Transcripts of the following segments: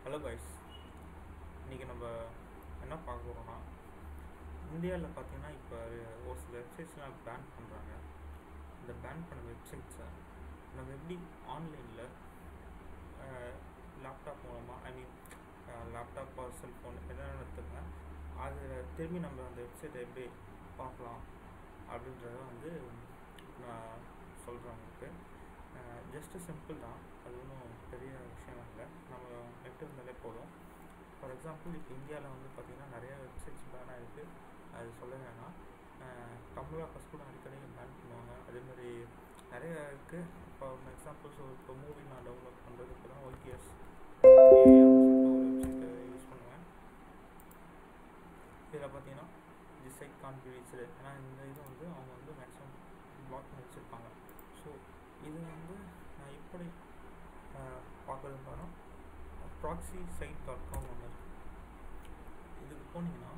hello guys இன்றைக்கி நம்ம என்ன பார்க்க போகிறோம்னா இந்தியாவில் பார்த்தீங்கன்னா இப்போ ஒரு சில வெப்சைட்ஸ்லாம் பேன் பண்ணுறாங்க இந்த பேன் பண்ண வெப்சைட்ஸை நம்ம எப்படி ஆன்லைனில் லேப்டாப் மூலமாக I mean laptop or cellphone எதாவது எடுத்துங்க அது திரும்பி நம்ம அந்த வெப்சைட்டை எப்படி பார்க்கலாம் அப்படின்றத வந்து நான் சொல்கிறேன் உங்களுக்கு ஜஸ்ட்டு சிம்பிள் தான் அது ஒன்றும் பெரிய விஷயம் இல்லை நம்ம நெட் இருந்தாலே போதும் ஃபார் எக்ஸாம்பிள் இப்போ இந்தியாவில் வந்து பார்த்திங்கன்னா நிறைய வெப்சைட்ஸ் பேன் ஆகிருக்கு அது சொல்ல வேணாம் தமிழ் ஆஃபர்ஸ் கூட அடிக்கடி பேன் பண்ணுவாங்க அதேமாதிரி நிறைய இருக்குது இப்போ ஒரு எக்ஸாம்பிள் ஸோ இப்போ மூவி நான் டவுன்லோட் பண்ணுறது இப்போ தான் ஒய்டிஎஸ் ஒரு வெப்சைட்டை யூஸ் பண்ணுவேன் இதில் பார்த்தீங்கன்னா the site can be reached ஏன்னா இந்த இது வந்து அவங்க வந்து மேக்ஸிமம் பிளாக் பண்ணி வச்சுருப்பாங்க ஸோ இது வந்து நான் எப்படி பார்க்குறதுன்னு பார்த்தா ப்ராக்ஸி சைட் டாட் காம் ஒன்று இருக்குது இதுக்கு போனீங்கன்னா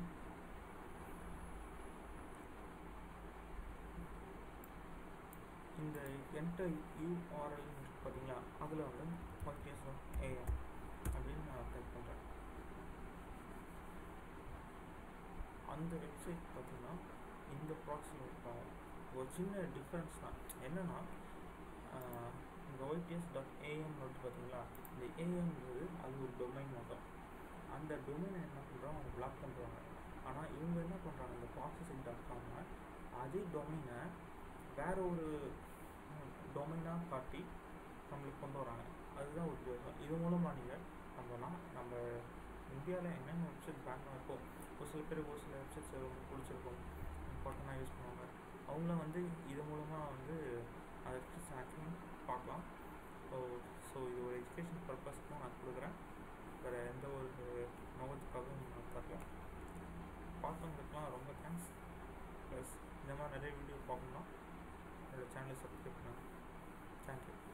இந்த என்டர் யூஆர்எல் பார்த்தீங்களா அதில் வந்து ஒய்டிஎஸ் ஏஎம் அப்படின்னு நான் டைப் பண்ணுறேன் அந்த வெப்சைட் பார்த்தீங்கன்னா இந்த ப்ராக்ஸில் இருக்கும் ஒரு சின்ன டிஃப்ரென்ஸ் தான் என்னென்னா இந்த ஒய்டிஎஸ் டாட் ஏஎம் நோட் பார்த்தீங்களா இந்த ஏஎம்ன்றது அது ஒரு டொமைன் மட்டும் அந்த டொமைனை என்ன பண்ணுறோம் அவங்க பிளாக் பண்ணுறாங்க ஆனால் இவங்க என்ன பண்ணுறாங்க இந்த ப்ராசஸிங் டாட் காம்ல அதே டொமைனை வேற ஒரு டொமைனாக காட்டி நம்மளுக்கு கொண்டு வராங்க அதுதான் ஒரு வித்தியாசம் இது மூலமாக நீங்கள் நம்மனா நம்ம இந்தியாவில் என்னென்ன வெப்சைட் பேன் இருக்கோ ஒரு சில பேர் ஒரு சில வெப்சைட்ஸ் ரொம்ப பிடிச்சிருக்கும் இம்பார்ட்டண்ட்டாக யூஸ் பண்ணுவாங்க அவங்களும் வந்து இது மூலமாக வந்து அதை ஆக்சுவலி பார்க்கலாம் ஸோ ஸோ இது ஒரு எஜுகேஷன் பர்பஸ் தான் நான் கொடுக்குறேன் வேறு எந்த ஒரு நோகத்துக்காகவும் நான் தரல பார்த்தவங்களுக்குலாம் ரொம்ப தேங்க்ஸ் ப்ளஸ் இந்த மாதிரி நிறைய வீடியோ பார்க்கணும்னா என்னோடய சேனலை சப்ஸ்கிரைப் பண்ணுங்கள் தேங்க்யூ